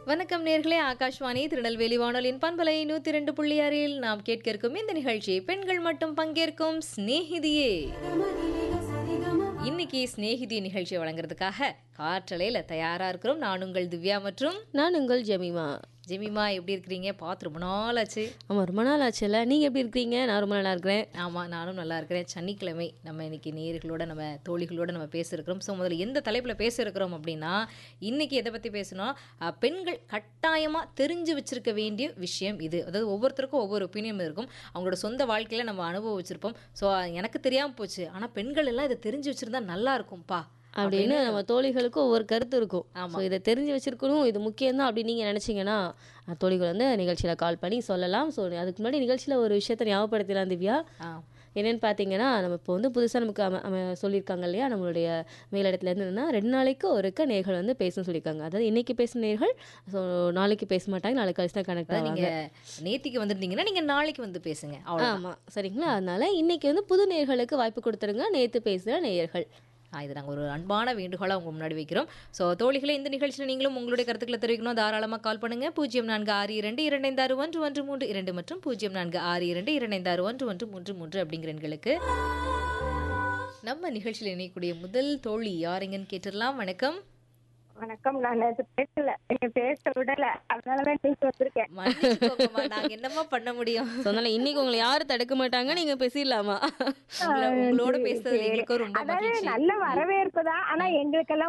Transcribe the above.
வணக்கம் நேர்களே ஆகாஷ்வாணி திருநெல்வேலி வானொலியின் பண்பலை நூத்தி ரெண்டு புள்ளி ஆறில் நாம் கேட்க இருக்கும் இந்த நிகழ்ச்சி பெண்கள் மட்டும் பங்கேற்கும் சிநேகிதியே இன்னைக்கு சிநேகிதி நிகழ்ச்சியை வழங்குறதுக்காக காற்றலையில தயாரா இருக்கிறோம் நான் உங்கள் திவ்யா மற்றும் நான் உங்கள் ஜெமிமா ஜெமிமா எப்படி இருக்கிறீங்க பார்த்து ரொம்ப நாள் ஆச்சு ஆமாம் ரொம்ப நாள் ஆச்சுல்ல நீங்கள் எப்படி இருக்கிறீங்க நான் ரொம்ப நல்லா இருக்கிறேன் ஆமாம் நானும் நல்லா இருக்கிறேன் சனிக்கிழமை நம்ம இன்னைக்கு நேர்களோட நம்ம தோழிகளோட நம்ம பேச இருக்கிறோம் ஸோ முதல்ல எந்த தலைப்பில் பேச இருக்கிறோம் அப்படின்னா இன்னைக்கு எதை பற்றி பேசணும் அஹ், பெண்கள் கட்டாயமாக தெரிஞ்சு வச்சிருக்க வேண்டிய விஷயம் இது அதாவது ஒவ்வொருத்தருக்கும் ஒவ்வொரு ஒப்பீனியன் இருக்கும் அவங்களோட சொந்த வாழ்க்கையில் நம்ம அனுபவிச்சிருப்போம் ஸோ எனக்கு தெரியாமல் போச்சு ஆனால் பெண்கள் எல்லாம் இதை தெரிஞ்சு வச்சிருந்தா நல்லா இருக்கும்ப்பா அப்படின்னு நம்ம தோழிகளுக்கும் ஒவ்வொரு கருத்து இருக்கும் ஆமா. ஸோ இதை தெரிஞ்சு வச்சிருக்கணும் இது முக்கியம்தான் அப்படின்னு நீங்கள் நினச்சிங்கன்னா அஹ், தோழிகள் வந்து நிகழ்ச்சியில் கால் பண்ணி சொல்லலாம் ஸோ அதுக்கு முன்னாடி நிகழ்ச்சியில் ஒரு விஷயத்தை ஞாபகப்படுத்தலாம் திவ்யா ஆ என்னென்னு பார்த்தீங்கன்னா நம்ம இப்போ வந்து புதுசாக நமக்கு அம அம சொல்லியிருக்காங்க இல்லையா நம்மளுடைய மேலிடத்துலேருந்து என்னன்னா ரெண்டு நாளைக்கு ஒருக்க நேர்கள் வந்து பேசணும்னு சொல்லியிருக்காங்க அதாவது இன்னைக்கு பேசுன நேர்கள் ஸோ நாளைக்கு பேச மாட்டாங்க நாளைக்கு கழிச்சு தான் கனெக்ட் அதாவது ஆவாங்க நீங்கள் நேத்திக்கு வந்திருந்தீங்கன்னா நீங்கள் நாளைக்கு வந்து பேசுங்க அவ்வளோ ஆமாம் சரிங்களா அதனால இன்னைக்கு வந்து புது நேர்களுக்கு வாய்ப்பு கொடுத்துருங்க நேற்று பேசுகிற நேயர்கள் ஆ, இது நாங்கள் ஒரு அன்பான வேண்டுகோளாக உங்க முன்னாடி வைக்கிறோம் ஸோ தோழிகளை இந்த நிகழ்ச்சியில் நீங்களும் உங்களுடைய கருத்துக்களை தெரிவிக்கணும் தாராளமாக கால் பண்ணுங்க பூஜ்ஜியம் நான்கு ஆறு இரண்டு இரண்டு ஆறு ஒன்று ஒன்று மூன்று இரண்டு மற்றும் பூஜ்ஜியம் நான்கு ஆறு இரண்டு இரண்டு ஆறு ஒன்று ஒன்று மூன்று மூன்று அப்படிங்கிற எண்களுக்கு நம்ம நிகழ்ச்சியில் இணையக்கூடிய முதல் தோழி யாருங்கன்னு கேட்டுடலாம் வணக்கம் வணக்கம் நான் நேத்து பேசல நீங்க பேச விடல அதனாலதான் நீங்க வந்திருக்கேன் மன்னிச்சுக்கோங்கம்மா நாங்கள் என்னம்மா பண்ண முடியும் ஸோ அதனால இன்னைக்கு உங்களை யாரும் தடுக்க மாட்டாங்க நீங்கள் பேசிடலாமா உங்களை- உங்களோட பேசுறது எங்களுக்கும் ரொம்ப அதாவது மகிழ்ச்சி நல்ல வரவேற்பு தான் ஆனா எங்களுக்கெல்லாம்